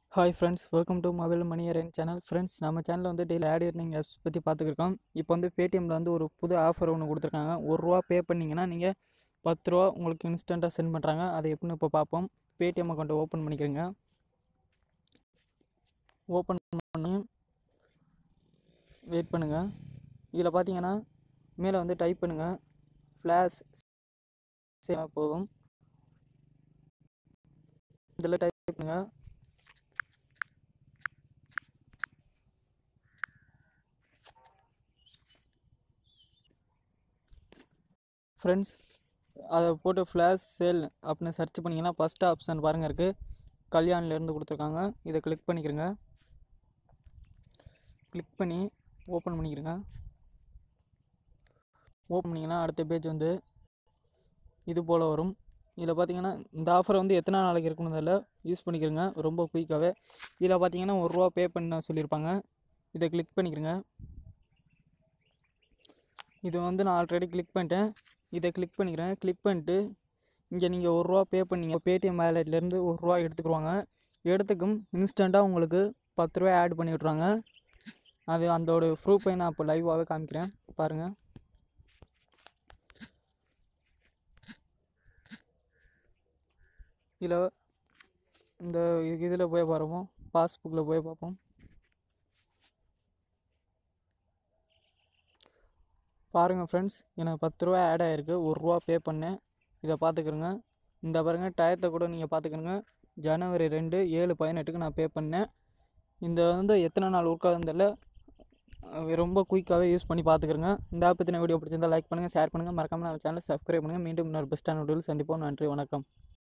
hi friends welcome to mobile Mani அரேன் channel friends நம்ம சேனலில் வந்து டெய்லி ஆட் earning ஆப்ஸ் பற்றி பார்த்துக்கிருக்கோம் இப்போ வந்து பேடிஎம்மில் வந்து ஒரு புது ஆஃபர் ஒன்று கொடுத்துருக்காங்க ஒரு ரூபா பே பண்ணிங்கன்னா நீங்கள் பத்து ரூபா உங்களுக்கு இன்ஸ்டண்ட்டாக சென்ட் பண்ணுறாங்க அதை எப்படின்னு இப்போ பார்ப்போம் பேடிஎம் அக்கௌண்ட்டை ஓப்பன் பண்ணிக்கிறேங்க ஓப்பன் பண்ணி வெயிட் பண்ணுங்கள் இதில் பார்த்தீங்கன்னா மேலே வந்து டைப் பண்ணுங்கள் ஃப்ளாஷ் போதும் இதில் டைப் பண்ணுங்கள் ஃப்ரெண்ட்ஸ் அதை போட்டு ஃப்ளாஷ் சேல் அப்படின்னு சர்ச் பண்ணிங்கன்னா ஃபஸ்ட் ஆப்ஷன் பாருங்கள் இருக்குது கல்யாண்லேருந்து கொடுத்துருக்காங்க இதை கிளிக் பண்ணிக்கிறங்க கிளிக் பண்ணி ஓப்பன் பண்ணிக்கிறங்க ஓப்பன் பண்ணிங்கன்னா அடுத்த பேஜ் வந்து இது போல் வரும் இதில் பார்த்தீங்கன்னா இந்த ஆஃபர் வந்து எத்தனை நாளைக்கு இருக்குன்னு தெரியல யூஸ் பண்ணிக்கிறங்க ரொம்ப குயிக்காகவே இதில் பார்த்தீங்கன்னா ஒரு ரூபா பே பண்ண சொல்லியிருப்பாங்க இதை கிளிக் பண்ணிக்கிறங்க இது வந்து நான் ஆல்ரெடி கிளிக் பண்ணிட்டேன் இதை கிளிக் பண்ணிக்கிறேன் கிளிக் பண்ணிட்டு இங்கே நீங்கள் ஒரு ரூபா பே பண்ணீங்க பேடிஎம் வேலெட்லேருந்து ஒரு ரூபா எடுத்துக்கிடுவாங்க எடுத்துக்கும் இன்ஸ்டண்ட்டாக உங்களுக்கு பத்து ரூபா ஆட் பண்ணி விட்ருவாங்க அது அதோட ப்ரூஃபை நான் இப்போ லைவாகவே காமிக்கிறேன் பாருங்கள் இதில் இந்த இதில் போய் பார்ப்போம் பாஸ்புக்கில் போய் பார்ப்போம் பாருங்கள் ஃப்ரெண்ட்ஸ் எனக்கு பத்து ரூபா ஆட் ஆகிருக்கு ஒரு ரூபா பே பண்ணேன் இதை பார்த்துக்கிறங்க இந்த பாருங்கள் டயத்தை கூட நீங்கள் பார்த்துக்கிறங்க ஜனவரி ரெண்டு ஏழு பதினெட்டுக்கு நான் பே பண்ணேன் இந்த வந்து எத்தனை நாள் ஒர்க் ஆகுதுல ரொம்ப குயிக்காகவே யூஸ் பண்ணி பார்த்துக்கிறங்க இந்த ஆப் பற்றின வீடியோ பிடிச்சிருந்தா லைக் பண்ணுங்கள் ஷேர் பண்ணுங்கள் மறக்காமல் நம்ம சேனலை சப்ஸ்கிரைப் பண்ணுங்கள் மீண்டும் இன்னொரு பெஸ்ட்டான வீடியோவில் சந்திப்போம் நன்றி வணக்கம்